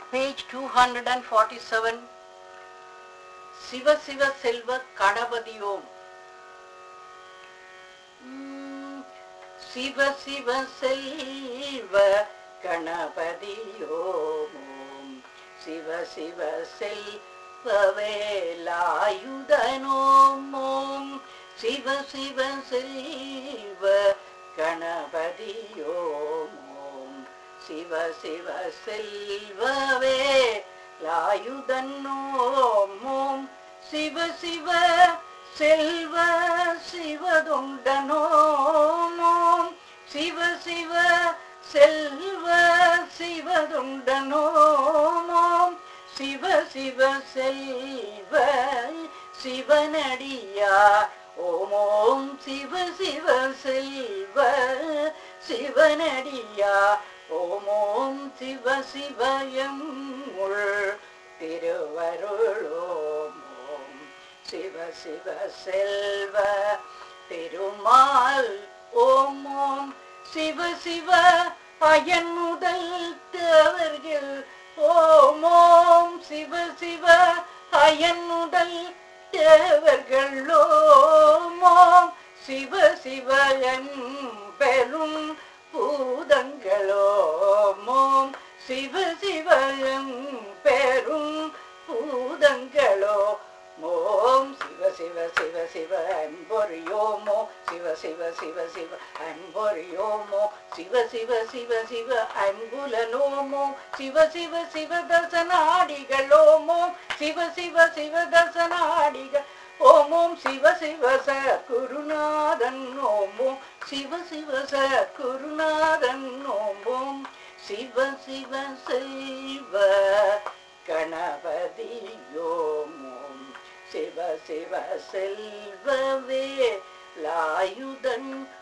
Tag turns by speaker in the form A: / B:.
A: page 247 சிவ சிவ செல்வ கணபதியோம் உம், சிவ சிவ செல்வ கணபதியோம் ஓம். சிவ சிவ செல்வ வேலாயுதனோம் ஓம். சிவ சிவ செல்வ கணபதியோம் ஓம். சிவ சிவ செல்வவே லாயுதன்னோம் ஓம் சிவ சிவ செல்வ சிவதுண்டனோம் ஓம் சிவ சிவ செல்வ சிவதுண்டனோம் ஓம் சிவ சிவ செல்வ சிவனடியா ஓம் ஓம் சிவ சிவ செல்வ சிவனடியா ஓம் ஓம் சிவ சிவயம் உள் திருவருளோம் ஓம் சிவ சிவ செல்வ திருமால் ஓம் ஓம் சிவ சிவ அயன் முதல் தேவர்கள் ஓம் ஓம் சிவ சிவ அயன் முதல் தேவர்கள் ஓம் ஓம் சிவ சிவயன் பெரும் பூதங்களோமோம் சிவ சிவயம் பெரும் பூதங்களோ மோம் சிவ சிவ சிவ சிவ அன்பொரியோமோ சிவ சிவ சிவ சிவ அன்பொரியோமோ சிவ சிவ சிவ சிவ அன்புலனோமோ சிவ சிவ சிவ தசனாடிகளோமோ சிவ சிவ சிவ தசனாடிகள் ஓம் ஓம் சிவ சிவ ச குருநாதன் ஓம் ஓம் சிவ சிவ ச குருநாதன் ஓம் ஓம் சிவ சிவ செய்வ கணபதி ஓம் ஓம் சிவ சிவ செல்வவே லாயுதன்